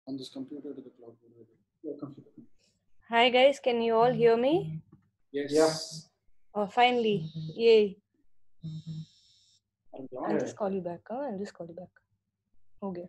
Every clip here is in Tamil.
on this computer to the cloud. Your computer. Hi guys, can you all hear me? Yes. Yeah. Oh, finally. Yay. I'm I'll glad. just call you back. Huh? I'll just call you back. Okay.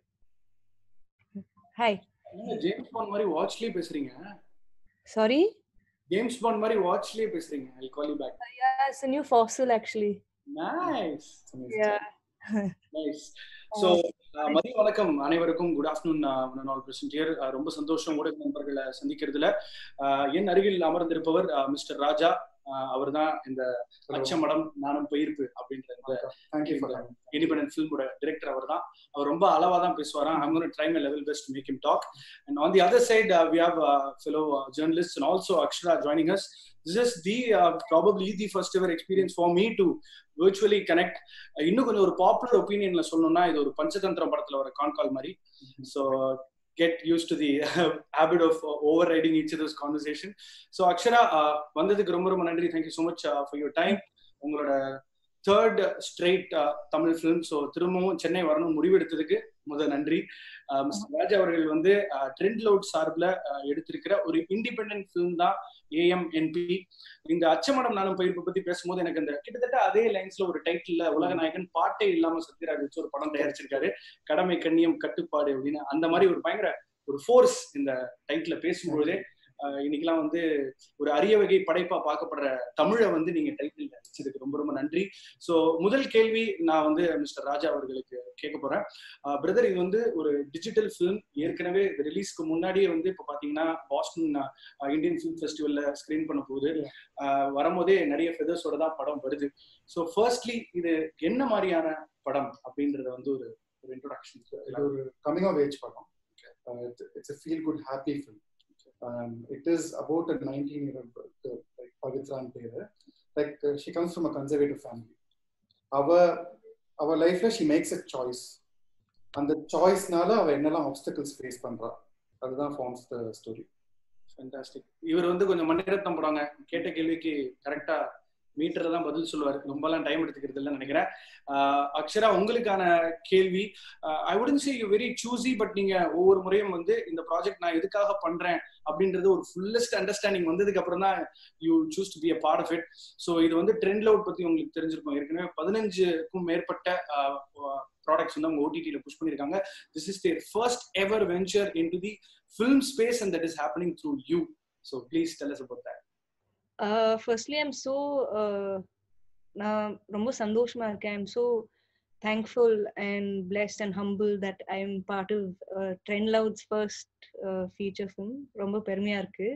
Hi. நீங்க ஜேம்ஸ் பாண்ட் மாதிரி வாட்ச்லயே பேசுறீங்க Sorry? ஜேம்ஸ் பாண்ட் மாதிரி வாட்ச்லயே பேசுறீங்க I call you back Yeah, it's a new fossil actually. Nice Yeah. Nice so மதிய வணக்கம் அனைவருக்கும் good afternoon all present here ரொம்ப சந்தோஷம் ஊடக நண்பர்களை சந்திக்கிறதுல Uh, என் அருகில் அமர்ந்திருப்பவர் மிஸ்டர் ராஜா அவர் தான் இந்த அச்சமடம் நானும் பயிர்ப்பு அப்படின்ற இந்த Thank you for that. Independent ஃபிலிமோட டிரெக்டர் அவர் தான் அவர் ரொம்ப அளவா தான் பேசுவாராம் I'm going to try my level best to make him talk and on the other side uh, we have uh, fellow uh, journalists and also Akshara joining us this is the uh, probably the first ever experience for me to virtually connect Uh, இன்னும் கொஞ்சம் ஒரு பாப்புலர் ஒப்பீனியன்ல சொல்லணும்னா இது ஒரு பஞ்சதந்திரம் படத்துல வர கான்கால் மாதிரி so get used to the habit of overriding each this conversation so Akshara uh, வந்ததுக்கு ரொம்ப ரொம்ப நன்றி thank you so much for your time உங்களோட third straight Tamil film so திரும்பவும் சென்னை வரணும் முடிவெடுத்ததுக்கு முதல் நன்றி அஹ் மிஸ்டர் ராஜா அவர்கள் வந்து ட்ரெண்ட் லவுட் சார்பில் எடுத்திருக்கிற ஒரு இண்டிபெண்டன்ட் ஃபிலிம் தான் ஏஎம்என்பி இந்த அச்சமடம் நானும் பயிர்ப்பு பத்தி பேசும்போது எனக்கு அந்த கிட்டத்தட்ட அதே லைன்ஸ்ல ஒரு டைட்டில்ல உலகநாயகன் பாட்டே இல்லாம சத்யராஜ் வச்சு ஒரு படம் தயாரிச்சிருக்காரு கடமை கண்ணியம் கட்டுப்பாடு அப்படின்னு அந்த மாதிரி ஒரு பயங்கர ஒரு ஃபோர்ஸ் இந்த டைட்டில பேசும்பொழுதே அஹ் இன்னைக்கெல்லாம் வந்து ஒரு அரிய வகை படைப்பா பார்க்கப்படுற தமிழை வந்து நீங்க டைட்டில் வச்சதுக்கு ரொம்ப ரொம்ப நன்றி ஸோ முதல் கேள்வி நான் வந்து மிஸ்டர் ராஜா அவர்களுக்கு கேட்க போறேன் பிரதர் இது வந்து ஒரு டிஜிட்டல் ஃபிலிம் ஏற்கனவே ரிலீஸ்க்கு முன்னாடியே வந்து இப்போ பாத்தீங்கன்னா பாஸ்டன் இந்தியன் ஃபிலிம் ஃபெஸ்டிவல்ல ஸ்கிரீன் பண்ண போகுது அஹ் வரும்போதே நிறைய ஃபெதர்ஸோட தான் படம் வருது ஸோ ஃபர்ஸ்ட்லி இது என்ன மாதிரியான படம் அப்படின்றத வந்து ஒரு ஒரு இது இன்ட்ரோடக்ஷன் ஒரு கமிங் ஆஃப் ஏஜ் படம் it's a feel good happy film it is about a nineteen year like பவித்ரான் பேரு like she comes from a conservative family அவ அவ லைஃப்ல ஷி மேக்ஸ் அ சாய்ஸ் அந்த சாய்ஸ்னால அவ என்னெல்லாம் ஆப்ஸ்டக்கிள்ஸ் ஃபேஸ் பண்றா அதுதான் ஃபார்ம்ஸ் த ஸ்டோரி ஃபேண்டாஸ்டிக் இவர் வந்து கொஞ்சம் மணிரத்னம் படங்க கேட்ட கேள்விக்கு கரெக்டா மீட்டர்ல தான் பதில் சொல்லுவார் ரொம்பலாம் டைம் எடுத்துக்கிறது இல்லைன்னு நினைக்கிறேன் ஆஹ் அக்ஷரா உங்களுக்கான கேள்வி ஐ உடன் say you very choosy but நீங்க ஒவ்வொரு முறையும் வந்து இந்த ப்ராஜெக்ட் நான் எதுக்காக பண்றேன் அப்படின்றது ஒரு ஃபுல்லஸ்ட் அண்டர்ஸ்டாண்டிங் வந்ததுக்கு அப்புறம் தான் you choose to be a part of it so இது வந்து ட்ரெண்ட் லவுட் பத்தி உங்களுக்கு தெரிஞ்சிருக்கும் ஏற்கனவே பதினஞ்சுக்கும் மேற்பட்ட ப்ராடக்ட்ஸ் வந்து அவங்க ஓடிடியில் புஷ் பண்ணியிருக்காங்க this is their first ever venture into the film space and that is happening through you. So please tell us about that. Uh, firstly, I'm so uh, நான் ரொம்ப சந்தோஷமா இருக்கேன் I'm so thankful and blessed and humble that I am part of Trend Loud's first feature film ரொம்ப பெருமையா இருக்கு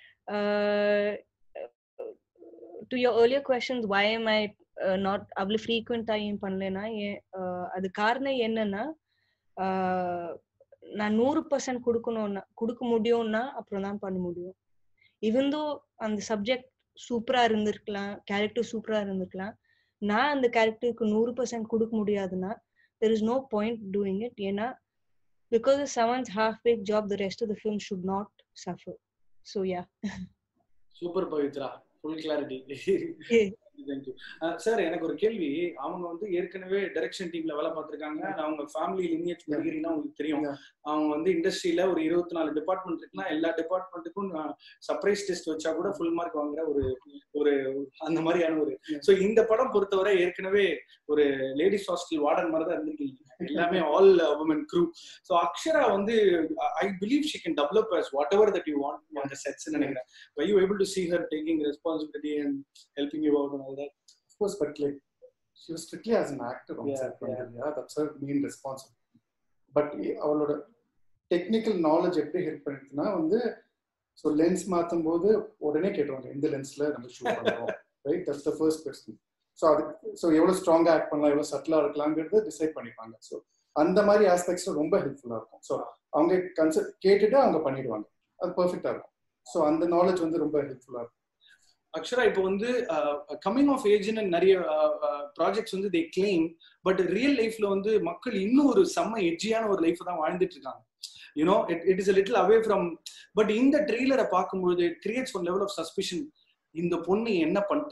to your earlier questions why am I not அவ்வளோ ஃப்ரீக்வெண்ட்டாக ஏன் பண்ணலன்னா ஏன் uh, அது காரணம் என்னன்னா uh, நான் நூறு பர்சன்ட் கொடுக்கணும்னா கொடுக்க முடியும்னா அப்புறம் தான் பண்ண முடியும் இவந்தோ அந்த சப்ஜெக்ட் சூப்பரா இருந்திருக்கலாம் கேரக்டர் சூப்பரா இருந்திருக்கலாம் நான் அந்த கேரக்டருக்கு நூறு பர்சன்ட் கொடுக்க முடியாதுன்னா there is no point doing it ஏன்னா because seventh half baked job the rest of the film should not suffer so yeah Super Pavitra, full clarity. Thank you sir எனக்கு ஒரு கேள்வி அவங்க வந்து ஏற்கனவே டைரக்ஷன் டீம்ல வேலை பார்த்திருக்காங்க அவங்க ஃபேமிலி லினியேஜ் படிக்கிறீங்கன்னா உங்களுக்கு தெரியும் Yeah. அவங்க வந்து இண்டஸ்ட்ரியில ஒரு இருபத்தி நாலு டிபார்ட்மெண்ட் இருக்குன்னா எல்லா டிபார்ட்மெண்ட்டுக்கும் சர்ப்ரைஸ் டெஸ்ட் வச்சா கூட ஃபுல் மார்க் வாங்குற ஒரு ஒரு அந்த மாதிரியான ஒரு Yeah. சோ இந்த படம் பொறுத்தவரை ஏற்கனவே ஒரு லேடிஸ் ஹாஸ்டல் வார்டன் மாதிரி தான் இருந்திருக்கீங்க எல்லாமே all woman crew so Akshara வந்து I believe she can develop as whatever that you want அந்த செட்ஸ் நினைக்கிறேன் why you able to see her taking responsibility and helping you out and all that Of course, but like she was strictly as an actor on Yeah, set. yeah. Yeah. yeah, that's her main responsibility. But அவளோட டெக்னிக்கல் நாலேஜ் எப்படி ஹெல்ப் பண்ணிருக்குன்னா வந்து ஸோ லென்ஸ் மாற்றும் போது உடனே கேட்டுருவாங்க எந்த லென்ஸ்ல நம்ம ஷூட் பண்றோம் right that's the first question so அது ஸோ எவ்வளோ ஸ்ட்ராங்கா ஆக்ட் பண்ணலாம் எவ்வளோ சட்டிலா இருக்கலாங்கிறது டிசைட் பண்ணிப்பாங்க ஸோ அந்த மாதிரி ஆஸ்பெக்ட்ஸ்ல ரொம்ப ஹெல்ப்ஃபுல்லா இருக்கும் ஸோ அவங்க கன்சல்ட் கேட்டுட்டு அவங்க பண்ணிடுவாங்க அது பெர்ஃபெக்டா இருக்கும் ஸோ அந்த நாலேஜ் வந்து ரொம்ப ஹெல்ப்ஃபுல்லா இருக்கும் அக்ஷரா இப்போ வந்து கம்மிங் ஆஃப் ஏஜ்னு நிறைய ப்ராஜெக்ட்ஸ் வந்து தே கிளைம் பட் ரியல் லைஃப்ல வந்து மக்கள் இன்னும் ஒரு செம்ம எட்ஜியான ஒரு லைஃப் தான் வாழ்ந்துட்டு இருக்காங்க you know it it is little away from but இந்த ட்ரெய்லரை பார்க்கும்பொழுது it creates one level of suspicion இந்த பொண்ணு என்ன பண்ணிட்டா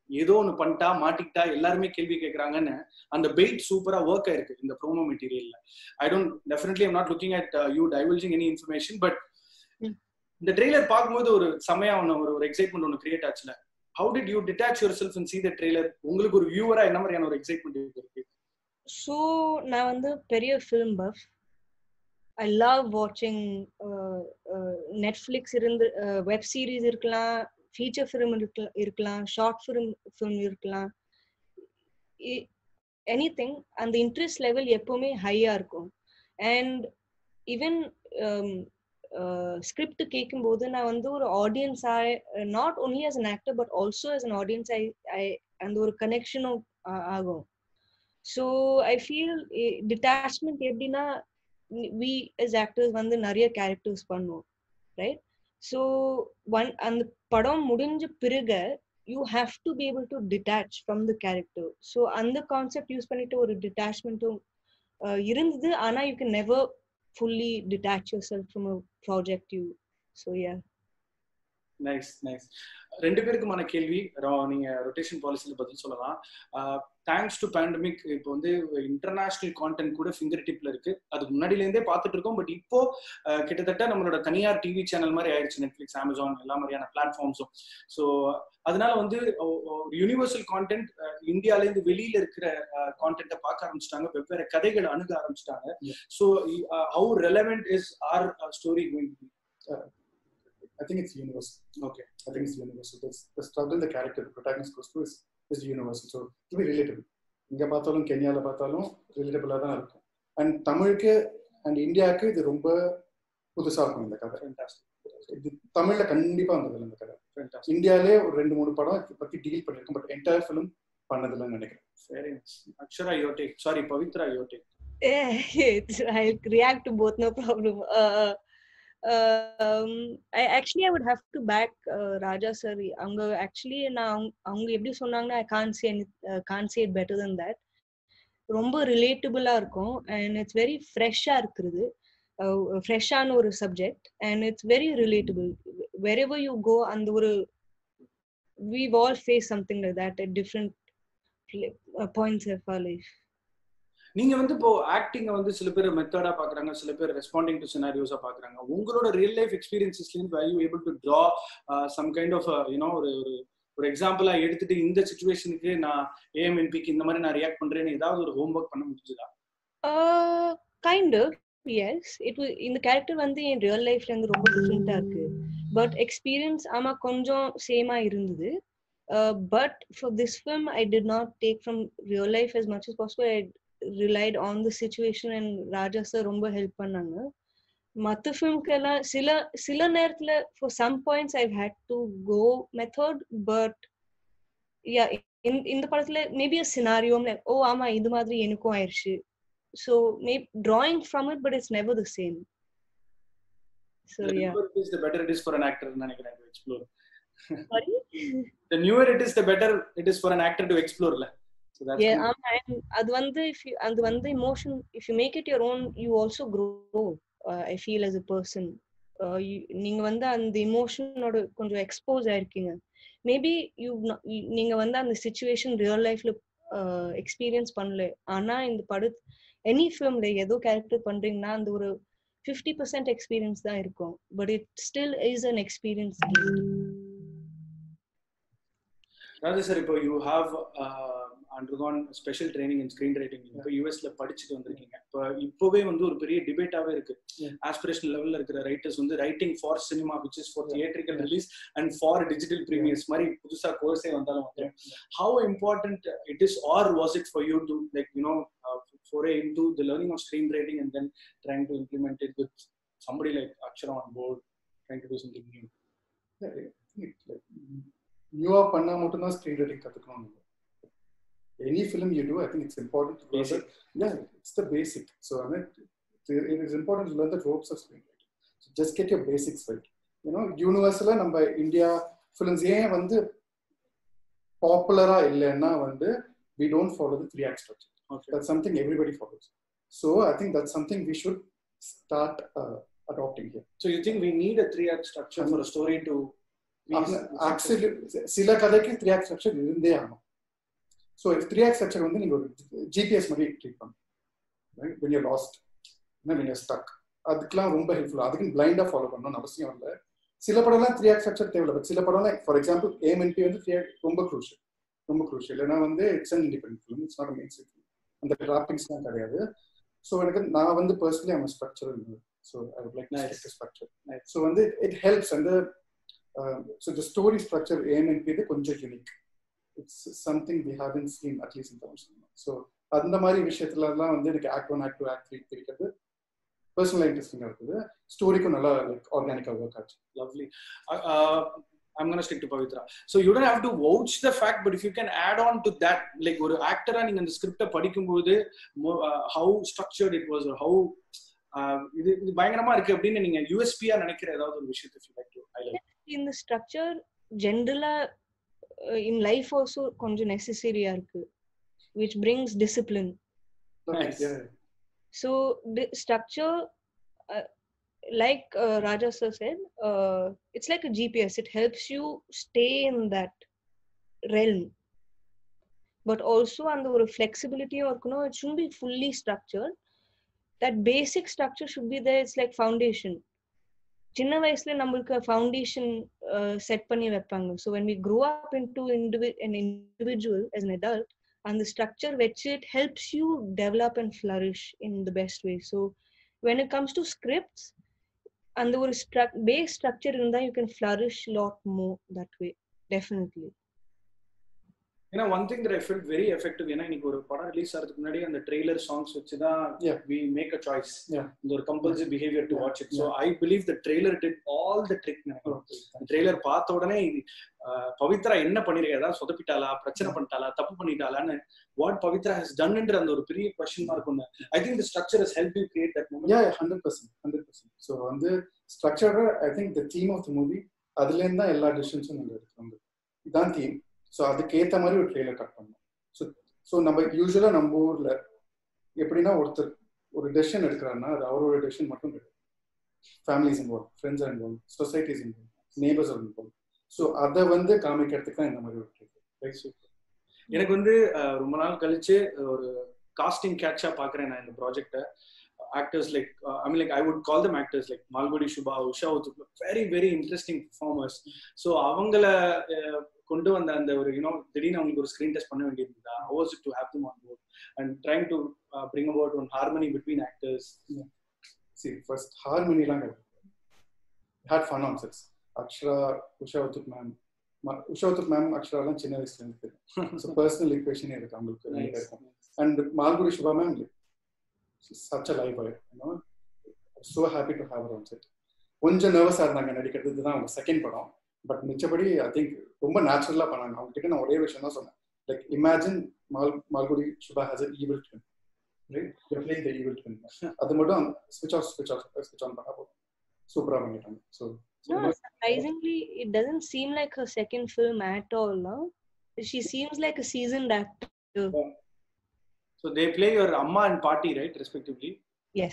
ஏதோ ஒன்று பண்ணிட்டா மாட்டிக்கிட்டா எல்லாருமே கேள்வி கேட்கறாங்கன்னு அந்த பெயிட் சூப்பரா ஒர்க் ஆயிருக்கு இந்த ப்ரோமோ மெட்டீரியல்ல I don't definitely I'm not looking at you divulging any information but இந்த ட்ரெய்லர் பார்க்கும்போது ஒரு செமையா ஒன்று ஒரு ஒரு எக்ஸைட்மெண்ட் ஒன்று கிரியேட் ஆச்சுல how did you detach yourself and see the trailer உங்களுக்கு ஒரு வியூவரா என்ன மாதிரியான ஒரு எக்ஸைட்மெண்ட் இருக்கு ஸோ நான் வந்து பெரிய ஃபிலிம் பஃப் ஐ லவ் வாட்சிங் நெட்ஃப்ளிக்ஸ் இருந்து வெப் சீரிஸ் இருக்கலாம் ஃபீச்சர் ஃபிலிம் இருக்கலாம் ஷார்ட் ஃபிலிம் ஃபிலிம் இருக்கலாம் எனி திங் அந்த இன்ட்ரெஸ்ட் லெவல் எப்பவுமே ஹையா இருக்கும் அண்ட் ஈவன் ஸ்கிரிப்ட் கேட்கும்போது நான் வந்து ஒரு audience not only as an actor but also as an audience I I அந்த ஒரு கனெக்ஷனும் ஆகும் ஸோ ஐ ஃபீல் டிட்டாச்மெண்ட் எப்படின்னா வி எஸ் ஆக்டர்ஸ் வந்து நிறைய கேரக்டர்ஸ் பண்ணுவோம் ரைட் ஸோ ஒன் அந்த படம் முடிஞ்ச பிறகு you have to be able to detach from the character so அந்த கான்செப்ட் யூஸ் பண்ணிட்டு ஒரு டிட்டாச்மெண்ட்டும் இருந்தது ஆனால் you can never fully detach yourself from a project you so yeah nice nice ரெண்டு பேருக்குமான கேள்வி நீங்க ரொட்டேஷன் பாலிசியில பதில் சொல்லலாம் தேங்க்ஸ் டு பேண்டமிக் இப்போ வந்து இன்டர்நேஷனல் கான்டென்ட் கூட ஃபிங்கர் டிப்ல இருக்கு அதுக்கு முன்னாடில இருந்தே பார்த்துட்டு இருக்கோம் பட் இப்போ கிட்டத்தட்ட நம்மளோட தனியார் டிவி சேனல் மாதிரி ஆயிடுச்சு நெட்ஃபிளிக்ஸ் அமேசான் எல்லா மாதிரியான பிளாட்ஃபார்ம்ஸும் ஸோ அதனால வந்து யூனிவர்சல் கான்டென்ட் இந்தியால இருந்து வெளியில இருக்கிற கான்டென்ட்டை பார்க்க ஆரம்பிச்சிட்டாங்க வெவ்வேறு கதைகளை அணுக ஆரம்பிச்சிட்டாங்க so how relevant is our story going I think it's universal. Okay. I think it's universal. There's the struggle the character, the protagonist goes through is, is universal. So to be relatable. இங்க பார்த்தாலும் கென்யால பார்த்தாலும் ரிலேட்டபிளா தான் இருக்கும் அண்ட் தமிழுக்கு அண்ட் இந்தியாவுக்கு இது ரொம்ப புதுசா இருக்கும் இந்த கதை இது தமிழ்ல கண்டிப்பா வந்ததில்லை இந்த கதை இந்தியாலே ஒரு ரெண்டு மூணு படம் இதை பத்தி டீல் பண்ணிருக்கோம் பட் என்டையர் ஃபிலிம் பண்ணதில்லைன்னு நினைக்கிறேன் சரி Akshara your take sorry Pavithra your take I'll react to both, no problem. Uh, um, I actually I would have to back uh, Raja sir. அவங்க ஆக்சுவலி நான் அவங்க எப்படி சொன்னாங்கன்னா I can say can say it better then that ரொம்ப ரிலேட்டபிளா இருக்கும் அண்ட் இட்ஸ் வெரி ஃப்ரெஷ்ஷா இருக்கிறது ஃப்ரெஷ்ஷான ஒரு subject and it's very relatable wherever you go அந்த ஒரு we all face something like that at different points of our life நீங்க வந்து இப்போ ஆக்டிங்க வந்து சில பேர் மெத்தடா பாக்குறாங்க சில பேர் ரெஸ்பாண்டிங் டு சினாரியோஸா பாக்குறாங்க உங்களோட ரியல் லைஃப் எக்ஸ்பீரியன்சஸ்ல இருந்து you able to draw some kind of you know ஒரு ஒரு ஒரு எக்ஸாம்பிளா எடுத்துட்டு இந்த சுச்சுவேஷனுக்கு நான் ஏஎம்என்பிக்கு இந்த மாதிரி நான் ரியாக்ட் பண்றேன்னு ஏதாவது ஒரு ஹோம் ஒர்க் பண்ண முடிஞ்சதா கைண்ட் எஸ் இட் இந்த கேரக்டர் வந்து என் ரியல் லைஃப்ல இருந்து ரொம்ப டிஃப்ரெண்டா இருக்கு பட் எக்ஸ்பீரியன்ஸ் ஆமா கொஞ்சம் சேமா இருந்தது but for this film I did not take from real life as much as possible I relied on the situation and Raja sir ரொம்ப ஹெல்ப் பண்ணாங்க மற்ற ஃபிலிம்க்கு எல்லாம் சில சில நேரத்துல for some points I had to go method but yeah இந்த படத்துல மேபி அ சினாரியோ ஓ ஆமா இது மாதிரி எனக்கும் ஆயிடுச்சு so may drawing from it but it's never the same so yeah the better it is for an actor நினைக்கிறேன் to explore sorry the newer it is the better it is for an actor to explore ல so that's Yeah, good. ஆமா and அது வந்து if you அது வந்து emotion if you make it your own you also grow uh, I feel as a person uh, you, நீங்க வந்து அந்த இமோஷனோட கொஞ்சம் எக்ஸ்போஸ் ஆயிருக்கீங்க மேபி யூ நீங்க வந்து அந்த சுச்சுவேஷன் ரியல் லைஃப்ல எக்ஸ்பீரியன்ஸ் பண்ணல ஆனா இந்த பட எனி ஃபிலிம்ல ஏதோ கேரக்டர் பண்றீங்கன்னா அந்த ஒரு ஃபிஃப்டி பர்சன்ட் எக்ஸ்பீரியன்ஸ் தான் இருக்கும் but it still is an experience Raja sir இப்போ you have undergone special training in screen writing இப்போ யூஎஸ்ல படிச்சுட்டு வந்திருக்கீங்க இப்போ இப்போவே வந்து ஒரு பெரிய டிபேட்டாவே இருக்கு ஆஸ்பிரேஷனல் லெவல்ல இருக்கிற ரைட்டர்ஸ் வந்து writing for cinema which is for theatrical release and for digital premieres மாதிரி புதுசா கோர்ஸே வந்தாலும் வந்து how important it is or was it for you to like you know foray into the learning of screenwriting and then trying to implement it with somebody like Akshara on board, trying to do something new. நியூவா பண்ணா மட்டும்தான் ஸ்க்ரீன் ரைட்டிங் கத்துக்கணும் any film you do I think it's important Basic. yeah it's the basic so I mean, it is important to learn the ropes of screenwriting so just get your basics right you know யூனிவர்ஸில் நம்ம இந்தியா ஃபிலிம்ஸ் ஏன் வந்து பாப்புலரா இல்லைன்னா வந்து we don't follow the three act structure Okay. that's something everybody follows so i think that's something we should start uh, adopting here So you think we need a three-act structure for a story to actually சில கதைக்கு த்ரீ ஆக்ட் ஸ்ட்ரக்சர் இருந்தே ஆகணும் ஸோ த்ரீ ஆக்ட் ஸ்ட்ரக்சர் வந்து நீங்க ஒரு ஜிபிஎஸ் மாதிரி ட்ரீட் பண்ணணும் when you lost when you stuck அதுக்கெல்லாம் ரொம்ப ஹெல்ப்ஃபுல் அதுக்கு பிளைண்டா ஃபாலோ பண்ணணும்னு அவசியம் இல்லை சில படம்லாம் த்ரீ ஆக்ட் ஸ்ட்ரக்சர் தேவையில்லை பட் சில படம்லாம் ஃபார் எக்ஸாம்பிள் ஏஎம்என்பி வந்து த்ரீ ஆக்ட் ரொம்ப க்ரூஷியல் ரொம்ப க்ரூஷியல் ஏன்னா வந்து it's an independent film it's not main film அந்த டிராப்பிங்ஸ்லாம் கிடையாது ஸோ எனக்கு நான் வந்து பர்சனலி அவன் ஸ்ட்ரக்சர் இருந்தது so I would like Nice. Structure so வந்து இட் ஹெல்ப்ஸ் அந்த so the story structure A M N B இது கொஞ்சம் unique it's something we haven't seen at least in Tamil cinema so அந்த மாதிரி விஷயத்துலலாம் வந்து எனக்கு act one act two act three பிடிக்கிறது பர்சனலாக இன்ட்ரெஸ்டிங்காக இருக்குது ஸ்டோரிக்கும் நல்லா லைக் ஆர்கானிக்காக ஒர்க் ஆச்சு lovely. Uh, uh, I'm gonna stick to Pavitra. So you don't have to vouch the fact, but if you can add on to that, like ஒரு ஆக்டரா நீங்க அந்த ஸ்கிரிப்ட படிக்கும்போது how structured it was how இது இது பயங்கரமா இருக்கு அப்படின்னு நீங்க யூஎஸ்பியா நினைக்கிற ஏதாவது ஒரு விஷயத்தை feel like to highlight. in the structure generally uh, in life also கொஞ்சம் necessary-ஆ இருக்கு which brings discipline Nice. Yeah. so the structure uh, like uh, raja sir said uh, it's like a gps it helps you stay in that realm but also அந்த ஒரு flexibility இருக்கணும் it shouldn't be fully structured that basic structure should be there it's like foundation சின்ன வயசுல நம்மளுக்கு ஃபவுண்டேஷன் செட் பண்ணி வைப்பாங்க so when we grow up into an individual as an adult அந்த ஸ்ட்ரக்சர் வச்சு it helps you develop and flourish in the best way so when it comes to scripts அந்த ஒரு பேஸ் ஸ்ட்ரக்சர் இருந்தா you can flourish lot more that way definitely ஏன்னா one thing I felt very effective ஏன்னா இன்னைக்கு ஒரு படம் ரிலீஸ் ஆகிறதுக்கு முன்னாடி அந்த ட்ரெய்லர் சாங்ஸ் வச்சு தான் Yeah. We make a choice Yeah. இந்த ஒரு compulsory behaviour to watch it so I believe the trailer did all the trick trailer பார்த்த உடனே இது ஆஹ், பவித்ரா என்ன பண்ணிருக்கா ஏதாவது சொதப்பிட்டாளா பிரச்சனை பண்ணிட்டாளா தப்பு பண்ணிட்டாளான்னு வாட் பவித்ரா ஹஸ் டன்ன்ற அந்த ஒரு பெரிய கொஸ்டின் மார்க் ஒன்று I think the structure has help you create that moment yeah hundred percent hundred percent so வந்து structure I think the theme of the movie அதுலேருந்து தான் எல்லா டிசிஷன்ஸும் நம்ம எடுக்கிறோம் இதான் தீம் ஸோ அதுக்கேற்ற மாதிரி ஒரு ட்ரெயிலர் கட் பண்ணணும் ஸோ ஸோ நம்ம யூஸ்வலாக நம்ம ஊரில் எப்படின்னா ஒருத்தர் ஒரு டெசிஷன் எடுக்கிறாருன்னா அது அவரோட டெசிஷன் மட்டும் கிடையாது families involve friends are involve societies involve neighbours are involve so அதை வந்து காமிக்கிறதுக்கு தான் இந்த மாதிரி ஒரு ட்ரெயிலர் எனக்கு வந்து அஹ், ரொம்ப நாள் கழிச்சு ஒரு காஸ்டிங் கேட்சா பாக்குறேன் நான் இந்த ப்ராஜெக்ட actors like I mean like I would call them actors like Malgudi Subha Usha very very interesting performers so அவங்கள அஹ், கொண்டு வந்த அந்த ஒரு யூனோ திடீர்னு அவங்களுக்கு ஒரு ஸ்கிரீன் டெஸ்ட் பண்ண வேண்டியிருந்தா hours to have them on board and trying to bring about one harmony between actors see first ஹார்மோனிலாம் had fun on sets Akshara Usha Uthup ma'am Usha Uthup ma'am அக்ஷராலாம் சின்ன வயசுல இருந்து தெரியும் ஸோ பர்சனல் ஈக்குவேஷனே இருக்கு அவங்களுக்கு ரெண்டு பேருக்கும் and Malgudi Subha ma'am such a life you know so happy to have on set கொஞ்சம் நர்வஸாக இருந்தாங்க நடிக்கிறது இதுதான் அவங்க செகண்ட் படம் பட் மிச்சபடி ஐ திங்க் ரொம்ப நேச்சுரலாக பண்ணாங்க அவங்க கிட்ட நான் ஒரே விஷயம் தான் சொன்னேன் லைக் இமேஜின் மால் Malgudi Subha has a evil twin right playing the evil twin அது மட்டும் ஸ்விட்ச் ஆஃப் ஸ்விட்ச் ஆஃப் ஸ்விட்ச் ஆன் பண்ணா போதும் சூப்பரா பண்ணிட்டாங்க so No, surprisingly, it doesn't seem like her second film at all. No? She seems like a seasoned actor. So they play your அம்மா அண்ட் பாட்டி ரைட் ரெஸ்பெக்டிவ்லி Yes.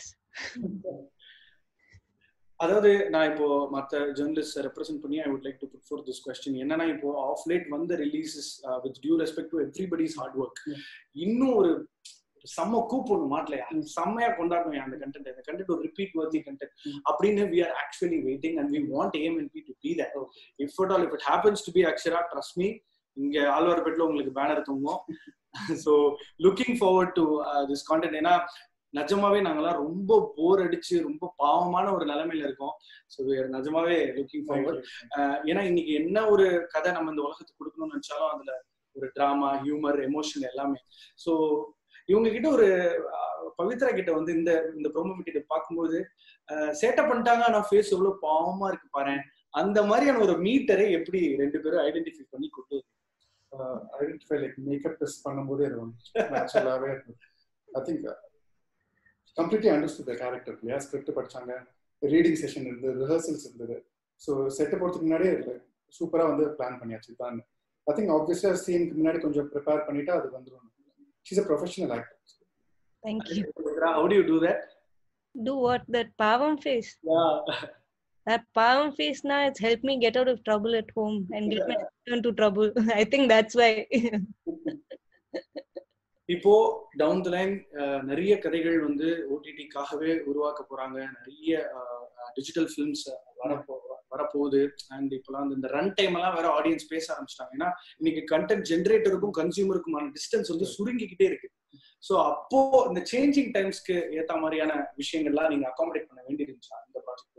அதாவது நான் இப்போ மற்ற ஜேர்னலிஸ்ட் ரெப்ரசென்ட் பண்ணி I would like to put forth this question என்னன்னா இப்போ ஆஃப் லேட் வந்த releases with due respect to everybody's hard work Yeah. இன்னும் ஒரு ஒரு செம்ம கூப்பிடணும் மாட்டலையா செம்மையா கொண்டாடணும் அந்த கண்டென்ட் அந்த கண்டென்ட் ஒரு ரிப்பீட் வர்த்தி கண்டென்ட் Mm. அப்படின்னு we are actually waiting and we want aim and be to be that if at all if it happens to be Akshara trust me இங்க ஆழ்வார்பேட்டில் உங்களுக்கு பேனர் தூங்கும் so looking forward to this content ஏன்னா நிஜமாவே நாங்கெல்லாம் ரொம்ப போர் அடிச்சு ரொம்ப பாவமான ஒரு நிலைமையில இருக்கோம் ஸோ நிஜமாவே லுக்கிங் ஃபார்வர்ட் ஏன்னா இன்னைக்கு என்ன ஒரு கதை நம்ம இந்த உலகத்துக்கு கொடுக்கணும்னு நினைச்சாலும் அதுல ஒரு டிராமா ஹியூமர் எமோஷன் எல்லாமே ஸோ இவங்க கிட்ட ஒரு அஹ், பவித்ரா கிட்ட வந்து இந்த இந்த ப்ரோமோ கிட்ட பார்க்கும்போது அஹ், சேட்டை பண்ணிட்டாங்க ஆனா ஃபேஸ் எவ்வளவு பாவமா இருக்கு பாரு அந்த மாதிரியான ஒரு மீட்டரை எப்படி ரெண்டு பேரும் ஐடென்டிஃபை பண்ணி கொண்டு ஐடென்டிஃபை லைக் மேக்கப் டெஸ்ட் பண்ணும்போது அது வந்து நேச்சுரலாகவே I think completely understood the character இல்லையா ஸ்கிரிப்ட் படிச்சாங்க ரீடிங் செஷன் இருந்தது ரிஹர்சல்ஸ் இருந்தது ஸோ செட்டை போகிறதுக்கு முன்னாடியே சூப்பராக வந்து பிளான் பண்ணியாச்சு தான் ஐ திங்க் ஆப்வியஸாக சீனுக்கு முன்னாடி கொஞ்சம் ப்ரிப்பேர் பண்ணிட்டா அது வந்துடும் she's a professional actor Thank you. how do you do that Do what? That Pavam face. that palm face now it's helped me get out of trouble at home and get my turn to trouble i think that's why இப்போ டவுன் த லைன் நிறைய கதைகள் வந்து ஓடிடிக்காகவே உருவாக்க போறாங்க நிறைய டிஜிட்டல் ஃபிலிம்ஸ் வரப்போ வரப்போகுது அண்ட் இப்போலாம் வந்து இந்த ரன் டைம் எல்லாம் வேற ஆடியன்ஸ் பேச ஆரம்பிச்சிட்டாங்க ஏன்னா இன்னைக்கு கண்டென்ட் ஜென்ரேட்டருக்கும் கன்சியூமருக்குமான டிஸ்டன்ஸ் வந்து சுருங்கிக்கிட்டே இருக்கு ஸோ அப்போ இந்த சேஞ்சிங் டைம்ஸ்க்கு ஏத்த மாதிரியான விஷயங்கள்லாம் நீங்க அகாமடேட் பண்ண வேண்டியிருந்துச்சா இந்த ப்ராஜெக்ட்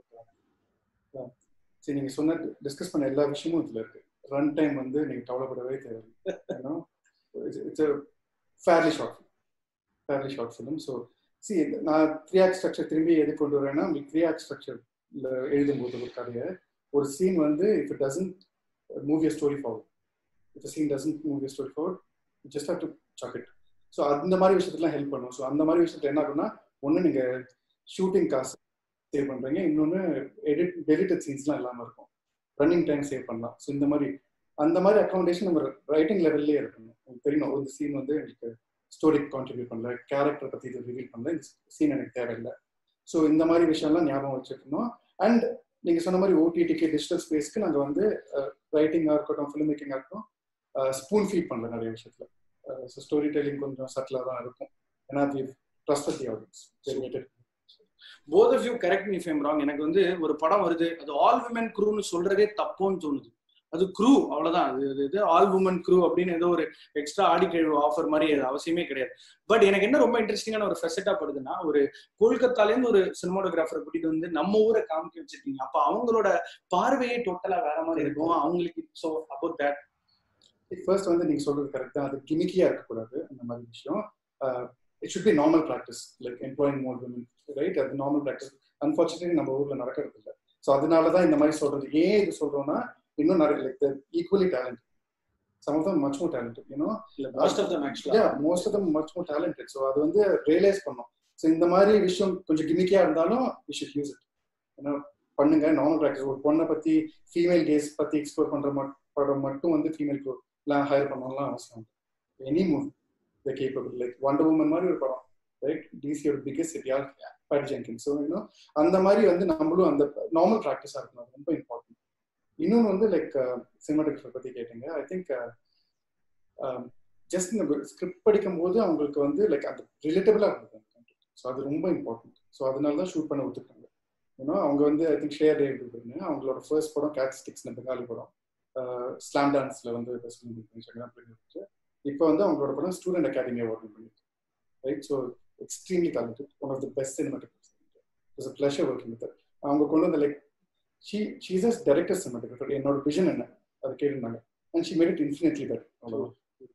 சரி நீங்க சொன்ன டிஸ்கஸ் பண்ண எல்லா விஷயமும் இதுல இருக்கு ரன் டைம் வந்து நீங்க கவலைப்படவே தேவையில்லை it's fairly short fairly short film so see நான் த்ரீ ஆக்ட் ஸ்ட்ரக்சர் திரும்பி எது கொண்டு வரேன்னா உங்களுக்கு த்ரீ ஆக்ட் ஸ்ட்ரக்சர்ல எழுதும்போது ஒரு கதையை ஒரு சீன் வந்து if it doesn't move your story forward if scene doesn't move your story forward just have to chuck it so அந்த மாதிரி விஷயத்துலாம் ஹெல்ப் பண்ணும் ஸோ அந்த மாதிரி விஷயத்துல என்ன ஆகும்னா ஒன்று நீங்க ஷூட்டிங் காசு சேவ் பண்றீங்க இன்னொன்று எடிட் டெலிட்டட் சீன்ஸ்லாம் இல்லாமல் இருக்கும் ரன்னிங் டைம் சேவ் பண்ணலாம் ஸோ இந்த மாதிரி அந்த மாதிரி அக்காமடேஷன் நம்ம ரைட்டிங் லெவல்லே இருக்கணும் உங்களுக்கு தெரியணும் ஒரு சீன் வந்து எனக்கு ஸ்டோரிக்கு கான்ட்ரிபியூட் பண்ணல கேரக்டர் பற்றி இது ரிவீல் பண்ணல இந்த சீன் எனக்கு தேவையில்லை ஸோ இந்த மாதிரி விஷயம்லாம் ஞாபகம் வச்சுருக்கணும் அண்ட் நீங்கள் சொன்ன மாதிரி ஓடிடிக்கு டிஜிட்டல் ஸ்பேஸ்க்கு நாங்கள் வந்து ரைட்டிங்காக இருக்கட்டும் ஃபிலிம் மேக்கிங்காக இருக்கட்டும் ஸ்பூன் ஃபீட் பண்ணல நிறைய விஷயத்தில் ஸோ ஸ்டோரி டெல்லிங் கொஞ்சம் சட்டிலாக தான் இருக்கும் ஏன்னா we trust the audience both of you correct me if I'm wrong எனக்கு வந்து ஒரு படம் வருது அது ஆல் விமன் க்ரூன்னு சொல்றதே தப்போன்னு தோணுது அது க்ரூ அவ்வளவுதான் அது இது ஆல் உமன் க்ரூ அப்படின்னு ஏதோ ஒரு எக்ஸ்ட்ரா ஆடிக்கழிவு ஆஃபர் மாதிரி அது அவசியமே கிடையாது பட் எனக்கு என்ன ரொம்ப இன்ட்ரெஸ்டிங்கான ஒரு ஃபெசிட்டா படுதுன்னா ஒரு கொல்கத்தாலேருந்து ஒரு சினிமாட்டோகிராஃபரை கூட்டிட்டு வந்து நம்ம ஊரை காமிக்க வச்சிருக்கீங்க அப்ப அவங்களோட பார்வையே டோட்டலா வேற மாதிரி இருக்கும் அவங்களுக்கு ஸோ அபவுட் தேட் ஃபர்ஸ்ட் வந்து நீங்க சொல்றது கரெக்ட் தான் அது கிமிக்கியா இருக்கக்கூடாது அந்த மாதிரி விஷயம் it should be normal practice like employing more women right அது நார்மல் ப்ராக்டிஸ் அன்பார்ச்சுனேட்லி நம்ம ஊர்ல நடக்கிறது இல்லை ஸோ அதனால தான் இந்த மாதிரி சொல்றது ஏன் இது சொல்றோம்னா இன்னும் நிறைய like equally talent some of them much more talent you know most of them ஆக்சுவலா most of them much more talented so அது வந்து ரியலைஸ் பண்ணோம் ஸோ இந்த மாதிரி விஷயம் கொஞ்சம் கிமிக்கியா இருந்தாலும் வி ஷுட் யூஸ் இட் ஏன்னா பண்ணுங்க நார்மல் ப்ராக்டிஸ் ஒரு பொண்ணை பத்தி ஃபீமேல் கேஸ் பத்தி எக்ஸ்ப்ளோர் பண்ற படம் மட்டும் வந்து ஃபீமேல் எல்லாம் ஹையர் பண்ணலாம் அவசியம் any movie the capable like Wonder Woman மாதிரி ஒரு படம் ரைட் டிசியோட பிக்கஸ்ட் சிட்டியால் பேட் ஜெங்கின் ஸோ இன்னும் அந்த மாதிரி வந்து நம்மளும் அந்த நார்மல் ப்ராக்டிஸாக இருக்கணும் அது ரொம்ப இம்பார்ட்டன்ட் இன்னொன்று வந்து லைக் சினிமாட்டோகிராஃபர் பற்றி கேட்டீங்க ஐ திங்க் ஜஸ்ட் இந்த ஸ்கிரிப்ட் படிக்கும் போது அவங்களுக்கு வந்து லைக் அந்த ரிலேட்டபிளாக இருந்தது ஸோ அது ரொம்ப இம்பார்ட்டன்ட் ஸோ அதனால தான் ஷூட் பண்ண ஒத்துக்கிட்டாங்க ஏன்னா அவங்க வந்து ஐ திங்க் ஷேர் டேவிட் அவங்களோட ஃபர்ஸ்ட் படம் கேட் ஸ்டிக்ஸ் பெங்காலி படம் ஸ்லாம் டான்ஸ்ல வந்து இப்போ வந்து அவங்களோட படம் ஸ்டூடெண்ட் அகாடமி அவார்ட் பண்ணிருக்கு right so extremely talented one of the best cinematographer it's a pleasure working with அவங்க கொண்டு வந்த like she she's as director cinematographer என்னோட விஷன் என்ன அது கேட்டிருந்தாங்க and she made it infinitely better அவ்வளோதான்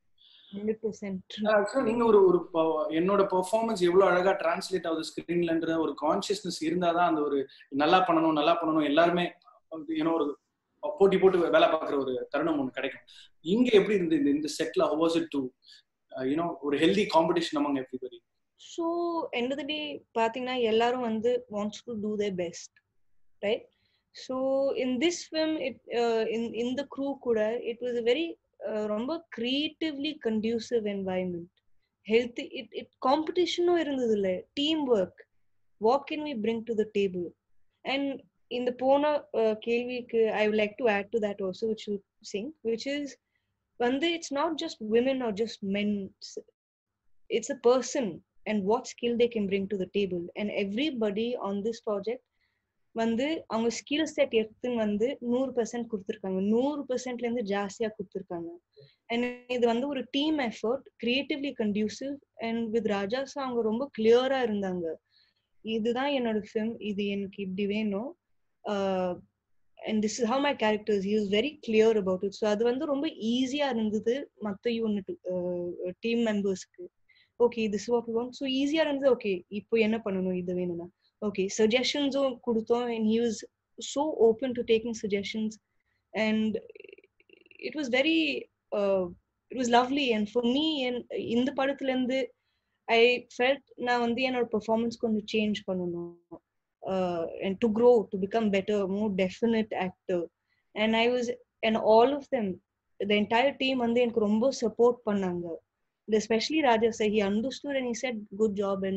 நீங்க ஒரு ஒரு என்னோட பெர்ஃபார்மன்ஸ் எவ்வளவு அழகா டிரான்ஸ்லேட் ஆகுது ஸ்கிரீன்லன்ற ஒரு கான்சியஸ்னஸ் இருந்தாதான் அந்த ஒரு நல்லா பண்ணணும் நல்லா பண்ணணும் எல்லாருமே ஏன்னா ஒரு போட்டி போட்டு வேலை பார்க்குற ஒரு தருணம் ஒன்று கிடைக்கும் இங்க எப்படி இருந்து இந்த இந்த செட்ல ஹவ் இட் டு யூனோ ஒரு healthy competition among everybody so end the day பார்த்தீங்கன்னா எல்லாரும் வந்து wants to do the best right so in this film it in இந்த க்ரூ கூட இட் வாஸ் வெரி ரொம்ப creatively conducive environment health it it காம்படிஷனும் இருந்தது இல்லை team work what can we bring to the table and இந்த போன கேள்விக்கு I would like to add to that also which you sing which is வந்து it's not just women or just men it's a person and what skill they can bring to the table and everybody on this project வந்து அவங்க ஸ்கில் செட் எடுத்துன்னு வந்து நூறு பெர்சென்ட் கொடுத்துருக்காங்க நூறு பெர்சென்ட்ல இருந்து ஜாஸ்தியா கொடுத்துருக்காங்க அண்ட் இது வந்து ஒரு team effort creatively conducive and with Raja's அவங்க ரொம்ப கிளியரா இருந்தாங்க இதுதான் என்னோட ஃபிலிம் இது எனக்கு இப்படி வேணும் and this is how my characters use very clear about it so அது வந்து ரொம்ப ஈஸியா இருந்தது மற்ற யூனிட் டீம் மெம்பர்ஸ்க்கு okay this what want so ஈஸியா இருந்தது ஓகே இப்போ என்ன பண்ணணும் இது வேணும்னா ஓகே சஜஷன்ஸும் கொடுத்தோம் and he was so open to taking suggestions and it was very it was lovely and for me இந்த படத்துல இருந்து ஐ ஃபெல்ட் நான் வந்து என்னோட பெர்ஃபார்மன்ஸ் கொஞ்சம் சேஞ்ச் பண்ணணும் uh, and to grow to become better more definite actor and i was and all of them the entire team வந்து எனக்கு ரொம்ப சப்போர்ட் பண்ணாங்க especially raja sir he understood and he said good job and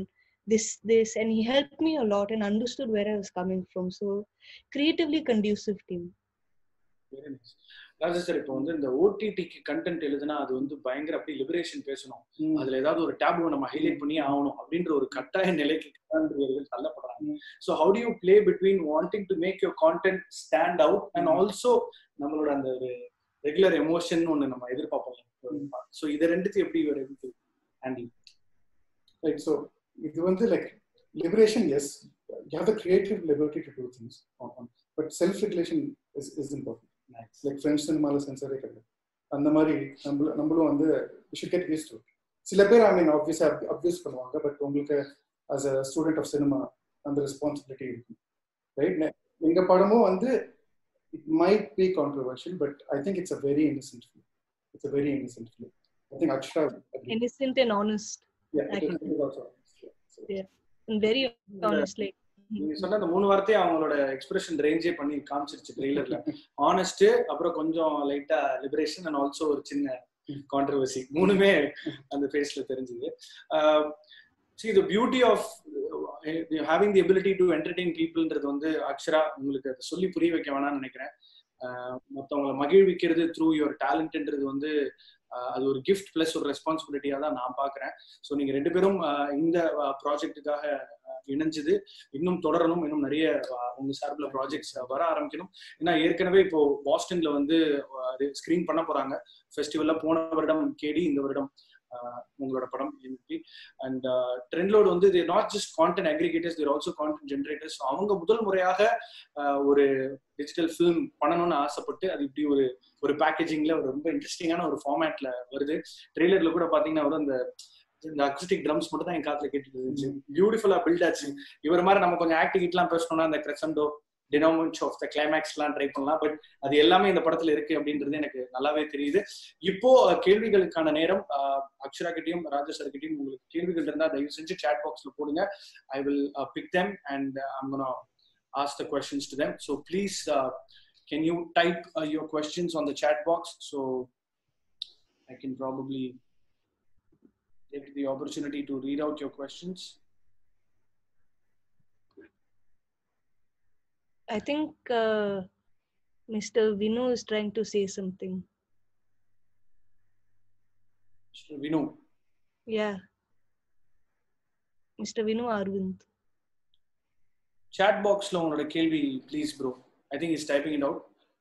this this and he helped me a lot and understood where i was coming from so creatively conducive team very nice Raja sir இப்போ வந்து இந்த ஓடிடிக்கு கண்டென்ட் எழுதுனா அது வந்து பயங்கர அப்படி லிபரேஷன் பேசணும் அதுல ஏதாவது ஒரு டேபுவை நம்ம ஹைலைட் பண்ணி ஆகணும் அப்படின்ற ஒரு கட்டாய நிலைக்கு கதாநாயகர்கள் தள்ளப்படுறாங்க so how do you play between wanting to make your content stand out and also நம்மளோட அந்த ஒரு ரெகுலர் எமோஷன் ஒன்று நம்ம எதிர்பார்ப்போம் ஸோ இதை ரெண்டுத்தையும் எப்படி ஒரு ஹேண்டில் ரைட் ஸோ இது வந்து like liberation as you have the creative liberty to do things but self regulation is is important like friends சினிமாவில் சென்சரே கிடையாது அந்த மாதிரி நம்மள நம்மளும் வந்து ஷுட் கெட் யூஸ் டு சில பேர் ஐ மீன் ஆப்வியஸாக அப்யூஸ் பண்ணுவாங்க பட் உங்களுக்கு as a student of cinema அந்த ரெஸ்பான்சிபிலிட்டி இருக்கும் ரைட் எங்க படமும் வந்து it might be controversial but I think it's a very innocent film it's a very innocent film I think Akshara innocent and honest and very honest like நீங்க சொன்ன அந்த மூணு வார்த்தையும் அவங்களோட எக்ஸ்பிரஷன் ரேஞ்சே பண்ணி காமிச்சிருச்சு ட்ரெய்லர்ல ஆனஸ்ட் அப்புறம் கொஞ்சம் லைட்டா லிபரேஷன் அண்ட் ஆல்சோ ஒரு சின்ன கான்ட்ரவர்சி மூணுமே அந்த ஃபேஸ்ல தெரிஞ்சுது see the beauty of having the ability to entertain பீப்புள்ன்றது வந்து அக்ஷரா உங்களுக்கு அதை சொல்லி புரிய வைக்க வேணாம்னு நினைக்கிறேன் மற்றவங்களை மகிழ்விக்கிறது த்ரூ யுவர் டேலண்ட்ன்றது வந்து அது ஒரு கிஃப்ட் பிளஸ் ஒரு ரெஸ்பான்சிபிலிட்டியா தான் நான் பாக்குறேன் ஸோ நீங்க ரெண்டு பேரும் இந்த ப்ராஜெக்டுக்காக இணைஞ்சது இன்னும் தொடரணும் இன்னும் நிறைய உங்க சார்பில் ப்ராஜெக்ட்ஸ் வர ஆரம்பிக்கணும் ஏன்னா ஏற்கனவே இப்போ பாஸ்டன்ல வந்து ஸ்கிரீன் பண்ண போறாங்க ஃபெஸ்டிவல்ல போன வருடம் கேடி இந்த வருடம் உங்களோட படம் அண்ட் ட்ரெண்ட்லோடு வந்து இது not just content aggregators they're also content generators அவங்க முதல் முறையாக ஒரு டிஜிட்டல் ஃபிலிம் பண்ணணும்னு ஆசைப்பட்டு அது இப்படி ஒரு ஒரு பேக்கேஜிங்ல ஒரு ரொம்ப இன்ட்ரெஸ்டிங்கான ஒரு ஃபார்மேட்ல வருது ட்ரெய்லர்ல கூட பாத்தீங்கன்னா ஒரு அந்த இந்த அக்ஸ்டிக் ட்ரம்ஸ் மட்டும் தான் என் காத்துல கேட்டுட்டு இருந்துச்சு பியூட்டிஃபுல்லா பில்ட் ஆச்சு இவர் மாதிரி நம்ம கொஞ்சம் ஆக்டிவிட்டிலாம் பேசணும்னா அந்த கிரசண்டோ டினோமென்ட் ஆஃப் த கிளைமேக்ஸ்லாம் ட்ரை பண்ணலாம் பட் அது எல்லாமே இந்த படத்துல இருக்கு அப்படின்றது எனக்கு நல்லாவே தெரியுது இப்போ கேள்விகளுக்கான நேரம் அக்ஷரா கிட்டையும் ராஜா சார் கிட்டையும் உங்களுக்கு கேள்விகள் இருந்தா தயவு செஞ்சு சாட் பாக்ஸ்ல போடுங்க I will pick them and I'm gonna ask the questions to them so please can you type uh, your questions on the chat box so i can probably take the opportunity to read out your questions I think uh, Mr. Vinu is trying to say something. Mr. Vinu. Yeah. Mr. Vinu Arvind. Chat box lo உங்களோட கேள்வி please bro I think is typing it out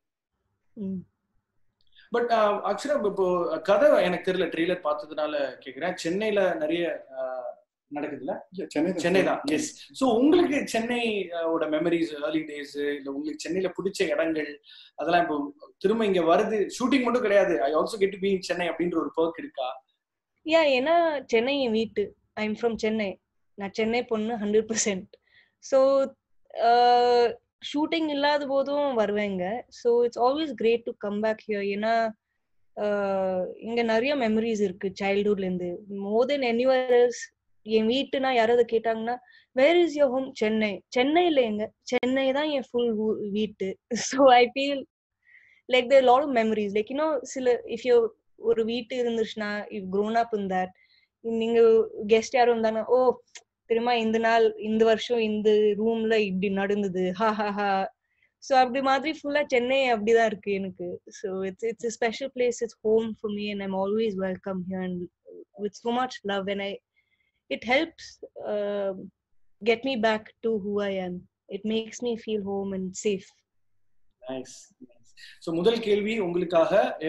but Akshara இப்போ கதை எனக்கு தெரியல ட்ரெய்லர் பார்த்ததுனால கேக்குறேன் சென்னையில நிறைய நடக்குதுல்ல சென்னை சென்னை தான் எஸ் ஸோ உங்களுக்கு சென்னையோட மெமரிஸ் ஏர்லி டேஸ் இல்ல உங்களுக்கு சென்னையில பிடிச்ச இடங்கள் அதெல்லாம் இப்போ திரும்ப இங்க வருது ஷூட்டிங் மட்டும் கிடையாது I also get be Chennai அப்படின்ற ஒரு பர்க் இருக்கா யா ஏன்னா சென்னை என் வீட்டு ஐ எம் ஃப்ரம் சென்னை நான் சென்னை பொண்ணு ஹண்ட்ரட் பர்சன்ட் ஸோ ஷூட்டிங் இல்லாத போதும் வருவேங்க so it's always great to come back here ஏன்னா இங்க நிறைய மெமரிஸ் இருக்கு சைல்ட்ஹுட்ல இருந்து மோர் தென் எனிவர் எல்ஸ் என் வீட்டுனா யாராவது கேட்டாங்கன்னா where is your home Chennai சென்னையில எங்க சென்னை தான் என் ஃபுல் வீட்டு so I feel like there lot of memories like இன்னும் சில இஃப் யூ ஒரு வீட்டு இருந்துச்சுன்னா if grown up in that நீங்க கெஸ்ட் யாரும் இருந்தாங்கன்னா ஓ தெரியுமா இந்த நாள் இந்த வருஷம் இந்த ரூம்ல இப்படி நடந்தது ஹா ஹா ஹா ஸோ அப்படி மாதிரி ஃபுல்லா சென்னை அப்படிதான் இருக்கு எனக்கு so it's it's special place it's home for me and I'm always welcome here and with so much love and I it helps uh, get me back to who I am. It makes me feel home and safe. Nice so முதல் கேள்வி உங்களுக்காக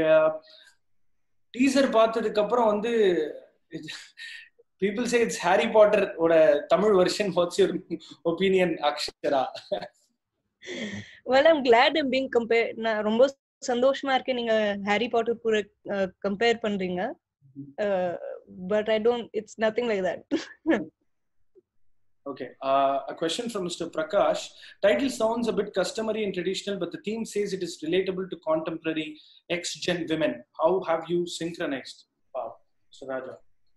டீசர் பார்த்ததுக்கு அப்புறம் வந்து people say it's Harry Potter ஓட Tamil version what's your opinion Akshara well i'm glad i'm being compared நான் ரொம்ப சந்தோஷமா இருக்கேன் நீங்க ஹாரி பாட்டர் கூட கம்பேர் பண்றீங்க but i don't it's nothing like that Okay, uh, a question from Mr. Prakash. Title sounds a bit customary and traditional, but the theme says it is relatable to contemporary ex-gen women. How have you synchronized? Wow, Mr. Raja.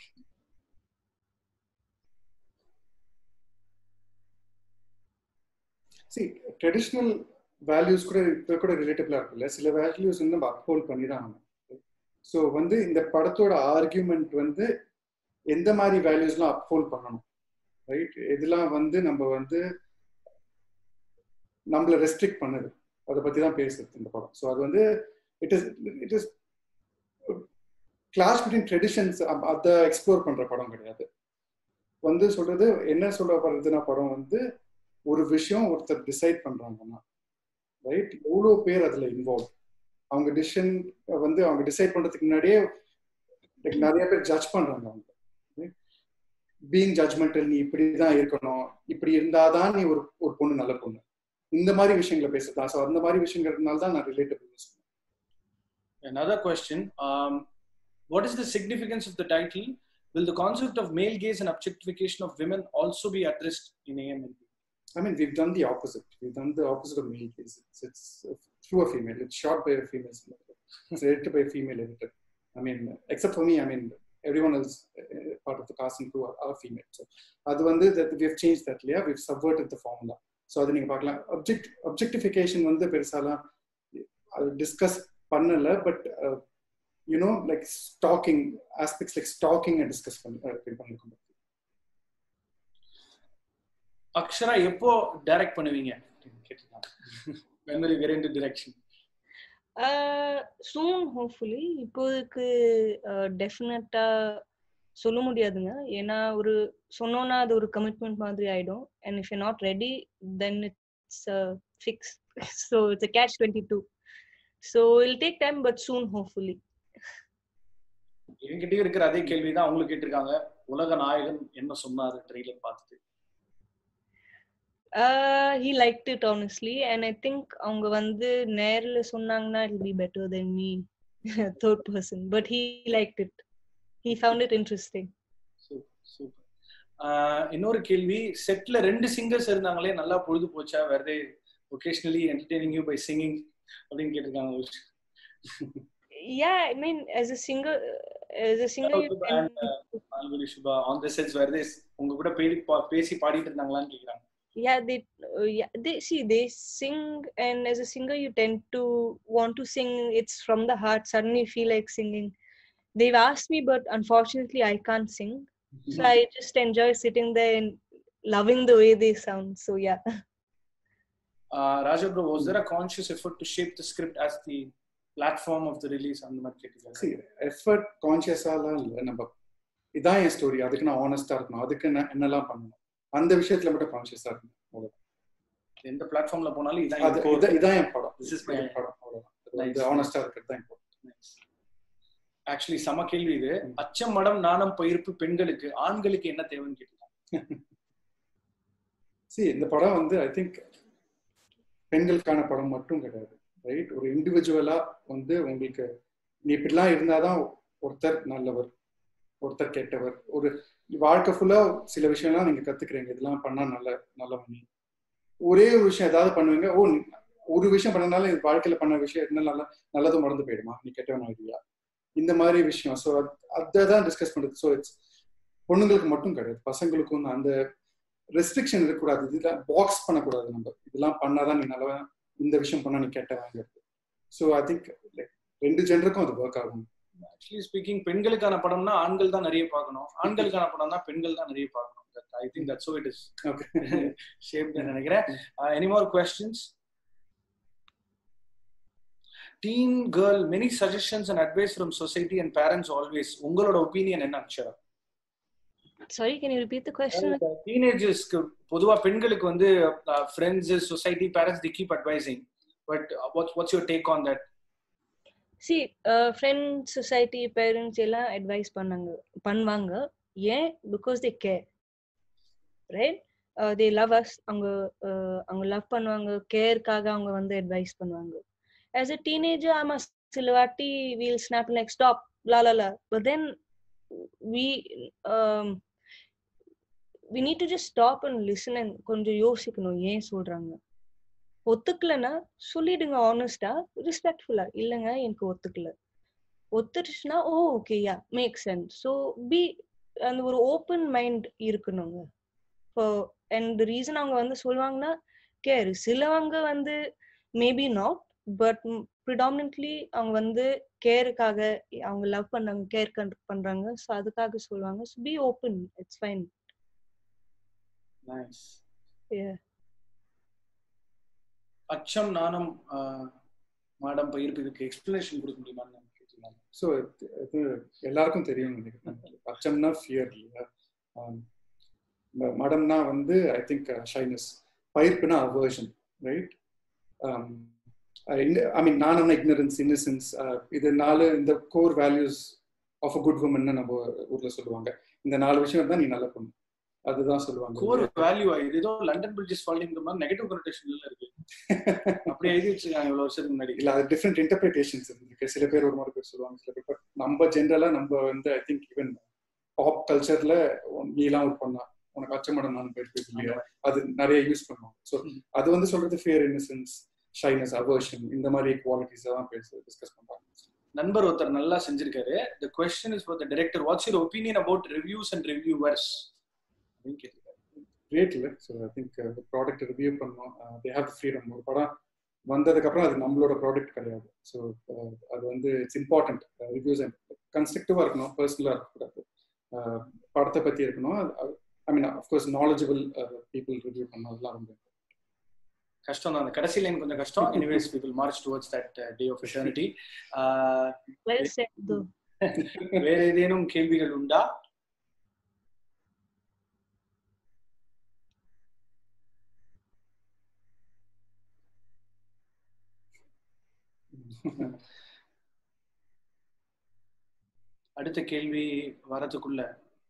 See traditional values கூட இப்போ கூட ரிலேட்டபிளாக இருக்குல்ல சில வேல்யூஸ் வந்து நம்ம அப்ஹோல்ட் பண்ணி தான் ஆகணும் ஸோ வந்து இந்த படத்தோட ஆர்கியூமெண்ட் வந்து எந்த மாதிரி வேல்யூஸ்லாம் அப்ஹோல்ட் பண்ணணும் ரைட் இதெல்லாம் வந்து நம்ம வந்து நம்மள ரெஸ்ட்ரிக்ட் பண்ணுது அதை பத்தி தான் பேசுறது இந்த படம் ஸோ அது வந்து it is it is clash between traditions அதை எக்ஸ்ப்ளோர் பண்ற படம் கிடையாது வந்து சொல்றது என்ன சொல்ல போறதுன்னா படம் வந்து ஒரு விஷயம் ஒருத்தர் டிசைட் பண்றாங்கன்னா ரைட் எவ்வளோ பேர் அதுல இன்வால்வ் அவங்க டிசிஷன் வந்து அவங்க டிசைட் பண்றதுக்கு முன்னாடியே நிறைய பேர் ஜட்ஜ் பண்றாங்க அவங்க பீங் ஜட்மெண்டல் நீ இப்படிதான் இருக்கணும் இப்படி இருந்தாதான் நீ ஒரு ஒரு பொண்ணு நல்ல பொண்ணு இந்த மாதிரி விஷயங்களை பேசுதான் ஸோ அந்த மாதிரி விஷயங்கிறதுனால தான் நான் relatable Another question um, What is the significance of the title? Will the concept of male gaze and objectification of women also be addressed in AMLP? I mean, we've done the opposite. We've done the opposite of male gaze. It's, it's through a female. It's shot by a female. It's edited by a female editor. I mean, except for me, I mean, everyone else uh, part of the cast and crew are, are female. So, அது வந்து that we have changed that இல்லையா we've subverted the formula. So அதை நீங்கள் பார்க்கலாம் அப்ஜெக்ட் அப்ஜெக்டிஃபிகேஷன் வந்து பெருசாலாம் அது டிஸ்கஸ் பண்ணல but you know like stalking aspects like stalking discuss பண்ணி பண்ணிருக்கோம் அக்ஷரா எப்போ டைரக்ட் பண்ணுவீங்க கேட்டிருக்காங்க when will you get into direction soon hopefully இப்போதைக்கு டெஃபினட்டா சொல்ல முடியாதுங்க ஏன்னா ஒரு சொன்னோன்னா அது ஒரு கமிட்மெண்ட் மாதிரி ஆயிடும் and if you not ready then it's fix so it's catch twenty two so I'll take time but soon hopefully என்கிட்டயும் இருக்கிற அதே கேள்விதான் அவங்களுக்கு கேட்டிருக்காங்க உலக நாயகன் என்ன சொன்னாரு ட்ரெயிலர் பார்த்துட்டு Uh, he liked it honestly, and I think அவங்க வந்து நேர்ல சொன்னாங்கன்னா it'll be better than me, third person. But he liked it. He found it interesting. Super இன்னொரு கேள்வி செட்ல ரெண்டு சிங்கர்ஸ் இருந்தாங்களே நல்லா பொழுது போச்சா வேற occasionally entertaining you by singing அப்படின்னு கேட்டிருக்காங்க Yeah, I mean, as a singer, as a singer, you can... Malguni Shubha, on the sets where they உங்க கூட பேசி பாடிட்டு இருந்தாங்களான்னு கேக்குறாங்க yeah they uh, yeah they see they sing and as a singer you tend to want to sing it's from the heart suddenly you feel like singing they've asked me but unfortunately i can't sing so i just enjoy sitting there and loving the way they sound so yeah uh, raja bro was there a conscious effort to shape the script as the platform of the release அந்த மாதிரி கேட்டீங்க எஃபர்ட் கான்சியஸாலாம் இல்லை நம்ம இதான் என் ஸ்டோரி அதுக்கு நான் ஆனஸ்டா இருக்கணும் அதுக்கு நான் என்னெல்லாம் பண்ணணும் அந்த விஷயத்துல மட்டும் கான்சியஸா இருக்கணும் எந்த பிளாட்ஃபார்ம்ல போனாலும் இதான் இதான் என் படம் This is my படம் அவ்வளவுதான் ஆனஸ்டா இருக்கிறது தான் ஆக்சுவலி சம கேள்வி இது அச்சம் மடம் நாணம் பயிர்ப்பு பெண்களுக்கு ஆண்களுக்கு என்ன தேவைன்னு கேட்டுருக்காங்க சி இந்த படம் வந்து ஐ திங்க் பெண்களுக்கான படம் மட்டும் கிடையாது ரைட் ஒரு இண்டிவிஜுவலா வந்து உங்களுக்கு நீ இப்படிலாம் இருந்தாதான் ஒருத்தர் நல்லவர் ஒருத்தர் கெட்டவர் ஒரு வாழ்க்கை ஃபுல்லா சில விஷயம்லாம் நீங்க கத்துக்கிறீங்க இதெல்லாம் பண்ணா நல்ல நல்லவனி ஒரே ஒரு விஷயம் ஏதாவது பண்ணுவீங்க ஓ ஒரு விஷயம் பண்ணனால இந்த வாழ்க்கையில பண்ண விஷயம் என்ன நல்ல நல்லதும் மறந்து போயிடுமா நீ கெட்டவன் ஆகியா இந்த மாதிரி விஷயம் ஸோ அதை தான் டிஸ்கஸ் பண்றது ஸோ இட்ஸ் பொண்ணுங்களுக்கு மட்டும் கிடையாது பசங்களுக்கும் அந்த ரெஸ்ட்ரிக்ஷன் இருக்கக்கூடாது இதெல்லாம் பாக்ஸ் பண்ணக்கூடாது நம்ம இதெல்லாம் பண்ணாதான் நீ நல்லவன் இந்த விஷயம் பண்ணா நீ கெட்டவாங்கிறது ஸோ ஐ திங்க் ரெண்டு ஜென்டருக்கும் அது ஒர்க் ஆகும் ஆக்சுவலி ஸ்பீக்கிங் பெண்களுக்கான படம்னா ஆண்கள் தான் நிறைய பார்க்கணும் ஆண்களுக்கான படம் தான் பெண்கள் தான் நிறைய பார்க்கணும் I think that's so it is shape நினைக்கிறேன் any more questions teen girl many suggestions and advice from society and parents always உங்களோட ஒப்பீனியன் என்ன Akshara sorry can you repeat the question டீனேஜர்ஸ்க்கு பொதுவா பெண்களுக்கு வந்து friends society parents the keep advising but what's what's your take on that see friends society parents எல்லாம் அட்வைஸ் பண்ணாங்க பண்ணுவாங்க ஏன் because they care right they love us அவங்க அவங்க லவ் பண்ணுவாங்க கேருக்காக அவங்க வந்து அட்வைஸ் பண்ணுவாங்க ஆஸ் அ டீனேஜர் ஆமா சில வாட்டி we'll snap like stop la la la but then we we need to just stop and listen and கொஞ்சம் யோசிக்கணும் ஏன் சொல்றாங்க ஒத்துக்கலன்னா சொல்லிடுங்க ஆனஸ்டா ரெஸ்பெக்ட்ஃபுல்லா இல்லைங்க எனக்கு ஒத்துக்கல ஒத்துருச்சுன்னா oh okay yeah make sense so be அந்த ஒரு ஓப்பன் மைண்ட் இருக்கணுங்க இப்போ அண்ட் ரீசன் அவங்க வந்து சொல்லுவாங்கன்னா கேர் சிலவங்க வந்து மேபி நாட் பட் ப்ரிடாமினன்ட்லி அவங்க வந்து கேருக்காக அவங்க லவ் பண்ணாங்க கேர் பண்றாங்க ஸோ அதுக்காக சொல்லுவாங்க so be open it's fine nice Yeah. அச்சம் நானும் மாடம் பயிர்ப்பு இதுக்கு எக்ஸ்பிளனேஷன் கொடுக்க முடியுமான்னு கேட்டீங்க ஸோ இது எல்லாருக்கும் தெரியும் நினைக்கிறேன் அச்சம்னா ஃபியர் இல்லையா மடம்னா வந்து ஐ திங்க் ஷைனஸ் பயிர்ப்புனா அவர்ஷன் ரைட் ஐ மீன் நானும் இக்னரன்ஸ் இன்னசென்ஸ் இது நாலு இந்த core values of a good woman நம்ம ஊர்ல சொல்லுவாங்க இந்த நாலு விஷயம் தான் நீ நல்ல பொண்ணு அதுதான் சொல்லுவாங்க கோர் வேல்யூ இது ஏதோ லண்டன் பிரிட்ஜஸ் ஃபாலிங் மாதிரி நெகட்டிவ் கனோட்டேஷன்ல இருக்கு அப்படியே எழுதி வச்சிருக்காங்க இவ்வளவு வருஷத்துக்கு முன்னாடி இல்ல அது டிஃப்ரெண்ட் இன்டர்பிரிட்டேஷன்ஸ் இருக்கு சில பேர் ஒரு மாதிரி பேர் சொல்லுவாங்க சில பேர் பட் நம்ம ஜென்ரலா நம்ம வந்து ஐ திங்க் ஈவன் பாப் கல்ச்சர்ல நீலாம் ஒரு பொண்ணா உனக்கு அச்சமடம் நான் பேர் இல்லையா அது நிறைய யூஸ் பண்ணுவோம் ஸோ அது வந்து சொல்றது ஃபியர் இன்னசென்ஸ் ஷைனஸ் அவர்ஷன் இந்த மாதிரி குவாலிட்டிஸ் தான் பேச டிஸ்கஸ் பண்றாங்க நண்பர் ஒருத்தர் நல்லா செஞ்சிருக்காரு the question is for the director what's your opinion about reviews and reviewers அப்படின்னு கேட்டிருக்காரு கிரேட் இல்லை so I think product review பண்ணோம் தே ஹேவ் ஃப்ரீடம் ஒரு படம் வந்ததுக்கப்புறம் அது நம்மளோட ப்ராடக்ட் கிடையாது ஸோ அது வந்து இட்ஸ் இம்பார்ட்டன்ட் ரிவ்யூஸ் கன்ஸ்ட்ரக்டிவாக இருக்கணும் பர்சனலாக இருக்கக்கூடாது படத்தை பற்றி இருக்கணும் I mean of course knowledgeable people review பண்ணணும் அதெல்லாம் ரொம்ப கஷ்டம் தான் அந்த கடைசி லைன் கொஞ்சம் கஷ்டம் anyways people march towards that day of eternity Well said, though. வேற ஏதேனும் கேள்விகள் உண்டா அடுத்த கேள்வி வரதுக்குள்ள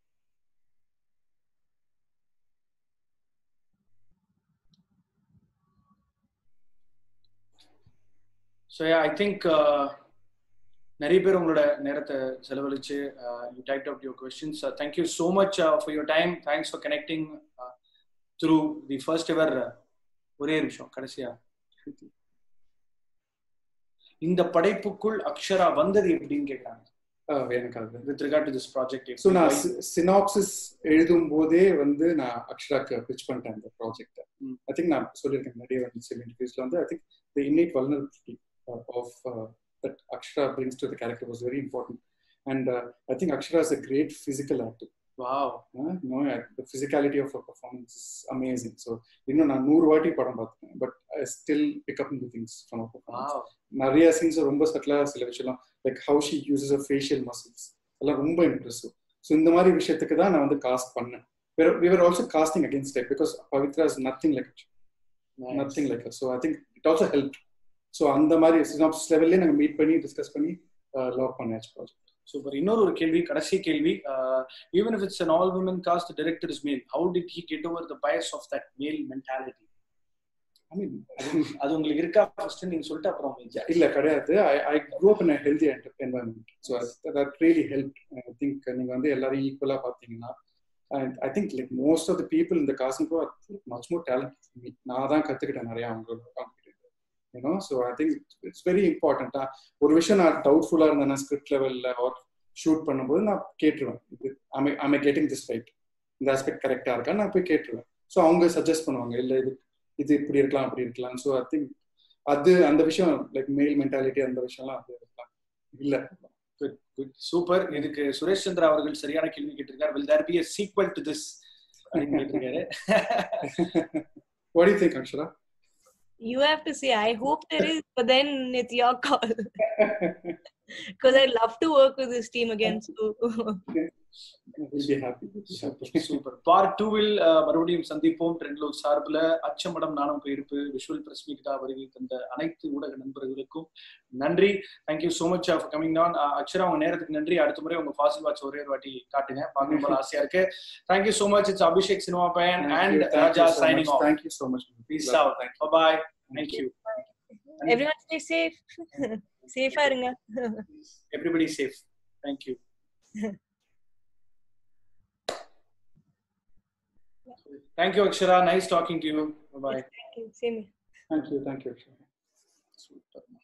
ஸோ ஐ திங்க் நிறைய பேர் உங்களோட நேரத்தை செலவழிச்சு you type out your questions thank you so much for your time thanks for connecting through the first ever ஒரே நிமிஷம் கடைசியா இந்த படைப்புக்குள் அக்ஷரா வந்தது எப்படின்னு கேட்குறாங்க எனக்கு அது with regard to this project so நான் சினாப்சிஸ் எழுதும் போதே வந்து நான் அக்ஷராக்கு பிச் பண்ணிட்டேன் இந்த ப்ராஜெக்ட் ஐ திங்க் நான் சொல்லியிருக்கேன் நிறைய வந்து சில இன்டர்வியூஸ்ல வந்து I think the innate vulnerability of that Akshara brings to the character was very important and I think Akshara is a great physical actor wow no the physicality of performance is amazing so இன்னும் நான் நூறு வாட்டி படம் பார்த்தேன் but I still pick up new things from wow நிறைய சீன்ஸ் ரொம்ப சட்டிலாக சில விஷயம் like how she uses a facial muscles அதெல்லாம் ரொம்ப இம்ப்ரெசிவ் ஸோ இந்த மாதிரி விஷயத்துக்கு தான் நான் வந்து காஸ்ட் பண்ணேன் we are also casting against it because Pavithra is nothing like nothing like so I think it also help so அந்த மாதிரி சினாப்சிஸ் லெவல்லே நாங்கள் மீட் பண்ணி டிஸ்கஸ் பண்ணி லாக் பண்ணியாச்சு ப்ராஜெக்ட் சூப்பர் இன்னொரு ஒரு கேள்வி கடைசி கேள்வி even if it's an all women cast director is male how did he get over the bias of that male mentality I mean அது உங்களுக்கு இருக்கா ஃபர்ஸ்ட் நீங்க சொல்லிட்டு அப்புறம் உங்களுக்கு இல்ல கிடையாது I I grow up in healthy environment so that really help I think நீங்க வந்து எல்லாரும் ஈக்குவலா பாத்தீங்கன்னா and I think like most of the people இந்த cousin bro much more talent நான் தான் கத்துக்கிட்டேன் நிறைய அவங்களோட competitive you know so I think it's very இம்பார்ட்டண்டா ஒரு விஷயம் நான் டவுட்ஃபுல்லா இருந்தேன்னா ஸ்கிரிப்ட் லெவல்ல ஆர் ஷூட் பண்ணும்போது நான் கேட்டுருவேன் இது I I getting this right இந்த ஆஸ்பெக்ட் கரெக்டா இருக்கா நான் போய் கேட்டுருவேன் ஸோ அவங்க சஜஸ்ட் பண்ணுவாங்க இல்லை இது இது இப்படி இருக்கலாம் அப்படி இருக்கலாம் ஸோ ஐ திங்க் அது அந்த விஷயம் லைக் மேல் மென்டாலிட்டி அந்த விஷயம்லாம் அது இருக்கலாம் இல்ல குட் குட் சூப்பர் இதுக்கு சுரேஷ் சந்திரா அவர்கள் சரியான கேள்வி கேட்டிருக்காரு will there be a sequel to this அப்படின்னு கேட்டிருக்காரு what do you think Akshara You have to say, I hope there is, but then it's your call. Because I'd love to work with this team again. So will be happy super part டூவில் மறுபடியும் சந்திப்போம் ட்ரெண்ட்லூர் சார்பில் அச்சமடம் நானும் போயிருப்பு விஷுவல் பிரஸ் மீட்டா வருகை தந்த அனைத்து ஊடக நண்பர்களுக்கும் நன்றி thank you so much for coming down Akshara உங்க நேரத்துக்கு நன்றி அடுத்த முறை உங்க ஃபாசில் வாட்ச் ஒரே ஒரு வாட்டி காட்டுங்க பார்க்கணும் போல ஆசையா இருக்கு thank you so much it's Abhishek cinema பயன் and Raja signing off thank you so much peace out bye thank you everyone stay safe. Safe இருங்க. Everybody safe thank you Thank you, Akshara. Nice talking to you. Bye bye. Thank you. Same here. Thank you thank you Akshara Super.